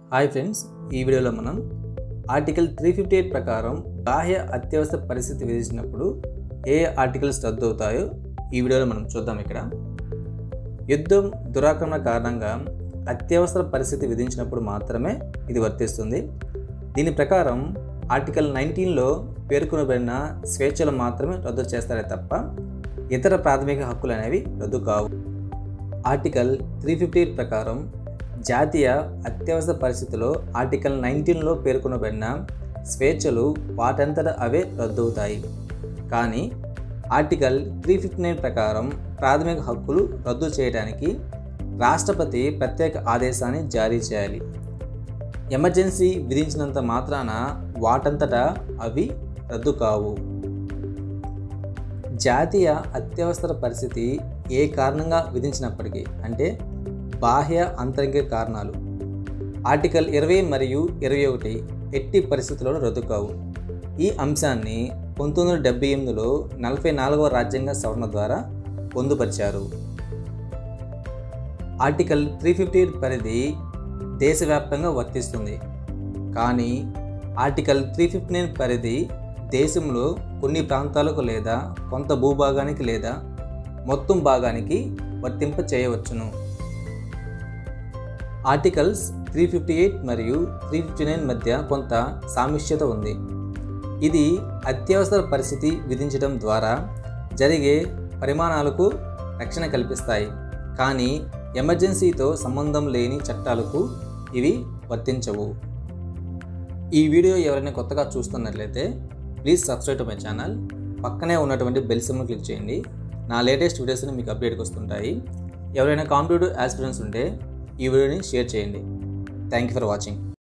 hi friends ఈ వీడియోలో మనం ఆర్టికల్ త్రీ ఫిఫ్టీ ఎయిట్ ప్రకారం బాహ్య అత్యవసర పరిస్థితి విధించినప్పుడు ఏ ఆర్టికల్స్ రద్దు అవుతాయో ఈ వీడియోలో మనం చూద్దాం ఇక్కడ యుద్ధం దురాక్రమణ కారణంగా అత్యవసర పరిస్థితి విధించినప్పుడు మాత్రమే ఇది వర్తిస్తుంది దీని ప్రకారం ఆర్టికల్ నైన్టీన్లో పేర్కొనబడిన స్వేచ్ఛలు మాత్రమే రద్దు చేస్తారే తప్ప ఇతర ప్రాథమిక హక్కులు అనేవి రద్దు కావు ఆర్టికల్ త్రీ ఫిఫ్టీ ఎయిట్ ప్రకారం జాతీయ అత్యవసర పరిస్థితిలో ఆర్టికల్ నైన్టీన్లో పేర్కొనబడిన స్వేచ్ఛలు వాటంతట అవే రద్దవుతాయి కానీ ఆర్టికల్ త్రీ ఫిఫ్టీ నైన్ ప్రకారం ప్రాథమిక హక్కులు రద్దు చేయడానికి రాష్ట్రపతి ప్రత్యేక ఆదేశాన్ని జారీ చేయాలి ఎమర్జెన్సీ విధించినంత మాత్రాన వాటంతటా అవి రద్దు కావు జాతీయ అత్యవసర పరిస్థితి ఏ కారణంగా విధించినప్పటికీ అంటే బాహ్య అంతరంగిక కారణాలు ఆర్టికల్ ఇరవై మరియు ఇరవై ఒకటి ఎట్టి పరిస్థితుల్లో రద్దు కావు ఈ అంశాన్ని పంతొమ్మిది వందల డెబ్బై ఎనిమిదిలో నలభై నాలుగవ రాజ్యాంగ సవరణ ద్వారా పొందుపరిచారు ఆర్టికల్ త్రీ ఫిఫ్టీ ఎయిట్ పరిధి దేశవ్యాప్తంగా వర్తిస్తుంది కానీ ఆర్టికల్ త్రీ ఫిఫ్టీ నైన్ పరిధి దేశంలో కొన్ని ప్రాంతాలకు లేదా కొంత భూభాగానికి లేదా మొత్తం భాగానికి వర్తింప చేయవచ్చును ఆర్టికల్స్ త్రీ ఫిఫ్టీ ఎయిట్ మరియు త్రీ ఫిఫ్టీ నైన్ మధ్య కొంత సామిష్యత ఉంది ఇది అత్యవసర పరిస్థితి విధించడం ద్వారా జరిగే పరిమాణాలకు రక్షణ కల్పిస్తాయి కానీ ఎమర్జెన్సీతో సంబంధం లేని చట్టాలకు ఇవి వర్తించవు ఈ వీడియో ఎవరైనా కొత్తగా చూస్తున్నట్లయితే please subscribe to my channel పక్కనే ఉన్నటువంటి బెల్ సిమ్ను క్లిక్ చేయండి నా లేటెస్ట్ వీడియోస్ని మీకు అప్డేట్కి వస్తుంటాయి ఎవరైనా కాంపిటేటివ్ ఆస్పిరెంట్స్ ఉంటే ఈ వీడియోని షేర్ చేయండి థ్యాంక్ యూ ఫర్ వాచింగ్